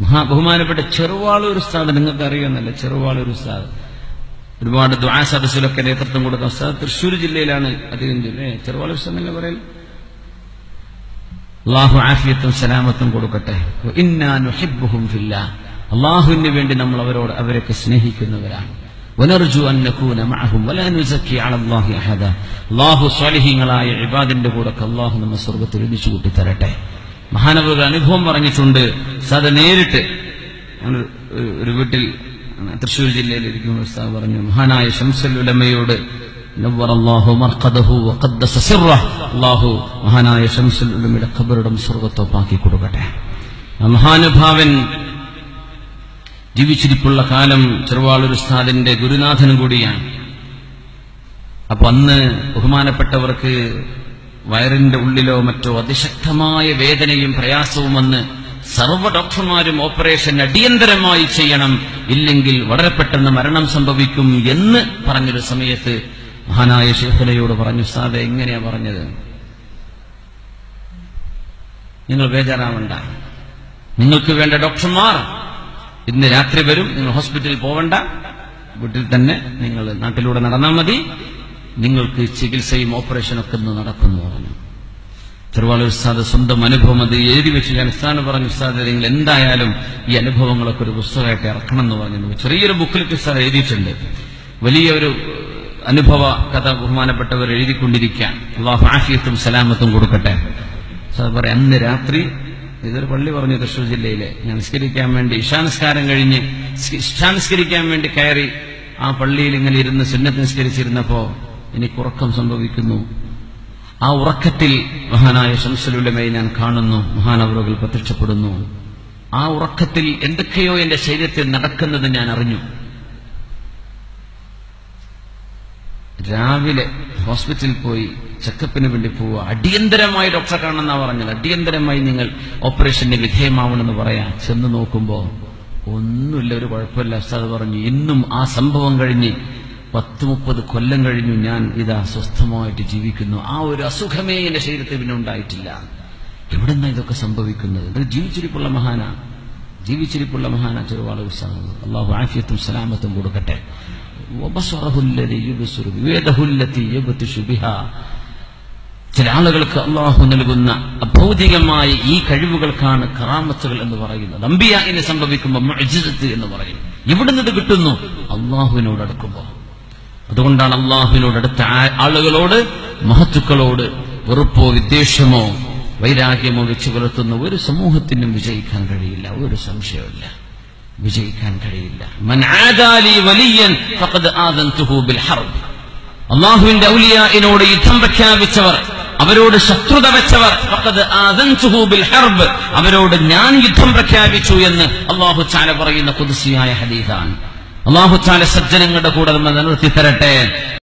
മഹാ ബഹുമാനപ്പെട്ട ചെറുവാളൂർ ഉസ്താദ് നിങ്ങൾക്ക് അറിയുമെന്നല്ല ചെറുവാളൂർ ഉസ്താദ് ഒരുപാട് ദ്വാ സദസ്സിലൊക്കെ നേതൃത്വം കൊടുക്കുന്ന ഉസ്താദ് തൃശ്ശൂർ ജില്ലയിലാണ് അധികം ജില്ല ഏ, ചെറുവാളൂർ ഉസ്താദ് എന്നല്ലേ പറയൽ അള്ളാഹു ആഫിയത്തും സലാമത്തും കൊടുക്കട്ടെ ഇന്നാ നുഹിബ്ബുഹും ഫില്ലാ അള്ളാഹുവിന് വേണ്ടി നമ്മൾ അവരോട് അവരൊക്കെ സ്നേഹിക്കുന്നവരാണ് വനർജു അൻ നകൂന മഅഹും വലാ നുസക്കി അല അല്ലാഹി അഹദ അല്ലാഹു സ്വാലിഹീങ്ങളായ ഇബാദിന്റെ കൂടെ അല്ലാഹു നമ്മെ സ്വർഗ്ഗത്തിൽ ഒരുമിച്ച് കൂട്ടി തരട്ടെ മഹാനവർ അനുഭവം പറഞ്ഞിട്ടുണ്ട് സദ നേരിട്ട് ഞങ്ങൾ ഒരു- ഒരു വീട്ടിൽ തൃശ്ശൂർ ജില്ലയിൽ ഇരിക്കുന്ന ഉസ്താദ് പറഞ്ഞു മഹാനായ ഷംസുൽ ഉലമയോട് നവ്വറ അല്ലാഹു മർഖദഹു വഖദ്ദസ സിർറഹ് അല്ലാഹു മഹാനായ ഷംസുൽ ഉലമയുടെ ഖബറിടം സ്വർഗ്ഗത്തോപ്പാക്കി കൊടുക്കട്ടെ ആ മഹാനുഭാവൻ ജീവിച്ചിരിപ്പുള്ള കാലം ചെറുവാളൂർ ഉസ്താദിന്റെ ഗുരുനാഥനും കൂടിയാണ് അപ്പൊ അന്ന് ബഹുമാനപ്പെട്ടവർക്ക് വയറിന്റെ ഉള്ളിലോ മറ്റോ അതിശക്തമായ വേദനയും പ്രയാസവും വന്ന് സർവ്വ ഡോക്ടർമാരും ഓപ്പറേഷൻ അടിയന്തരമായി ചെയ്യണം ഇല്ലെങ്കിൽ വളരെ പെട്ടെന്ന് മരണം സംഭവിക്കും എന്ന് പറഞ്ഞൊരു സമയത്ത് മഹാനായ ഷേഖലയോട് പറഞ്ഞു സാദെ എങ്ങനെയാ പറഞ്ഞത് നിങ്ങൾ ബേജാറാവണ്ട നിങ്ങൾക്ക് വേണ്ട ഡോക്ടർമാർ ഇന്ന് രാത്രി വരും നിങ്ങൾ ഹോസ്പിറ്റലിൽ പോവണ്ട വീട്ടിൽ തന്നെ നിങ്ങൾ നാട്ടിലൂടെ നടന്നാൽ മതി നിങ്ങൾക്ക് ചികിത്സയും ഓപ്പറേഷനും ഒക്കെ ഇന്ന് നടക്കുന്നു പറഞ്ഞു ചെറുവാളൂർ ഉസ്താദ് സ്വന്തം അനുഭവം അത് എഴുതി വെച്ച് ഞാൻ ഉസ്താദ് പറഞ്ഞു ഉസ്താദ് നിങ്ങൾ എന്തായാലും ഈ അനുഭവങ്ങളൊക്കെ ഒരു പുസ്തകമായിട്ട് ഇറക്കണം എന്ന് പറഞ്ഞു ചെറിയൊരു ബുക്കിലേക്ക് ഉസ്താദ് എഴുതിയിട്ടുണ്ട് വലിയ ഒരു അനുഭവ കഥ ബഹുമാനപ്പെട്ടവർ എഴുതിക്കൊണ്ടിരിക്കാൻ അള്ളാഹു ആഫിയത്തും സലാമത്തും കൊടുക്കട്ടെ ഉസ്താദ് പറയാം അന്ന് രാത്രി ഇതൊരു പള്ളി പറഞ്ഞു തൃശ്ശൂർ ജില്ലയിലെ ഞാൻ നിസ്കരിക്കാൻ വേണ്ടി ഇഷാനസ്കാരം കഴിഞ്ഞ് ഇഷാനസ്കരിക്കാൻ വേണ്ടി കയറി ആ പള്ളിയിൽ ഇങ്ങനെ ഇരുന്ന് സുന്നത്ത് നിസ്കരിച്ചിരുന്നപ്പോ എനിക്ക് ഉറക്കം സംഭവിക്കുന്നു ആ ഉറക്കത്തിൽ മഹാനായ ശംസലുലമയെ ഞാൻ കാണുന്നു മഹാനവറുകൾ പ്രത്യക്ഷപ്പെടുന്നു ആ ഉറക്കത്തിൽ എന്തൊക്കെയോ എന്റെ ശരീരത്തിൽ നടക്കുന്നത് ഞാൻ അറിഞ്ഞു രാവിലെ ഹോസ്പിറ്റലിൽ പോയി ചെക്കപ്പിന് വേണ്ടി പോവുക അടിയന്തരമായി ഡോക്ടറെ കാണണമെന്നാ പറഞ്ഞത് അടിയന്തരമായി നിങ്ങൾ ഓപ്പറേഷന് വിധേയമാവണമെന്ന് പറയാ ചെന്ന് നോക്കുമ്പോ ഒന്നുമില്ല ഒരു കുഴപ്പമില്ല ഉസ്താദ് പറഞ്ഞു ഇന്നും ആ സംഭവം കഴിഞ്ഞ് പത്ത് മുപ്പത് കൊല്ലം കഴിഞ്ഞു ഞാൻ ഇതാ സ്വസ്ഥമായിട്ട് ജീവിക്കുന്നു ആ ഒരു അസുഖമേ എന്റെ ശരീരത്തിൽ പിന്നെ ഉണ്ടായിട്ടില്ല എവിടെന്നാ ഇതൊക്കെ സംഭവിക്കുന്നത് ഇത് ജീവിച്ചിരിപ്പുള്ള മഹാന ജീവിച്ചിരിപ്പുള്ള മഹാന ചെറുവാള ഉത്സാഹം അള്ളാഹു ആഫിയത്തും സലാമത്തും കൊടുക്കട്ടെ وبصره الذي يبصر به ويده التي يبطش بها ചില ആളുകൾക്ക് അള്ളാഹു നൽകുന്ന അഭൗതികമായ ഈ കഴിവുകൾക്കാണ് കറാമത്തുകൾ എന്ന് പറയുന്നത് അമ്പിയ എന്ന് സംഭവിക്കുമ്പോൾ മുഅ്ജിസത്ത് എന്ന് പറയും എവിടുന്ന് ഇത് കിട്ടുന്നു അള്ളാഹുവിനോട് അടുക്കുമ്പോൾ അതുകൊണ്ടാണ് അള്ളാഹുവിനോട് അടുത്ത ആ- ആളുകളോട് മഹത്തുക്കളോട് വെറുപ്പോ വിദ്വേഷമോ വൈരാഗ്യമോ വെച്ച് പുലർത്തുന്ന ഒരു സമൂഹത്തിനും വിജയിക്കാൻ കഴിയില്ല ഒരു സംശയമില്ല വിജയിക്കാൻ കഴിയില്ല മൻ ആദാലി വലിയൻ ഫഖദ് ആദൻതുഹു ബിൽ ഹർബ് അള്ളാഹുവിന്റെ ഔലിയായിനോട് യുദ്ധം പ്രഖ്യാപിച്ചവർ അവരോട് ശത്രുത വെച്ചവർ ഫഖദ് ആദൻതുഹു ബിൽ ഹർബ് അവരോട് ഞാൻ യുദ്ധം പ്രഖ്യാപിച്ചു എന്ന് അള്ളാഹു ചാല പറയുന്ന കുതിസിയായ ഹദീസാണ് അള്ളാഹു ചാല സജ്ജനങ്ങളുടെ കൂടെ നമ്മൾ നിലനിർത്തി തരട്ടെ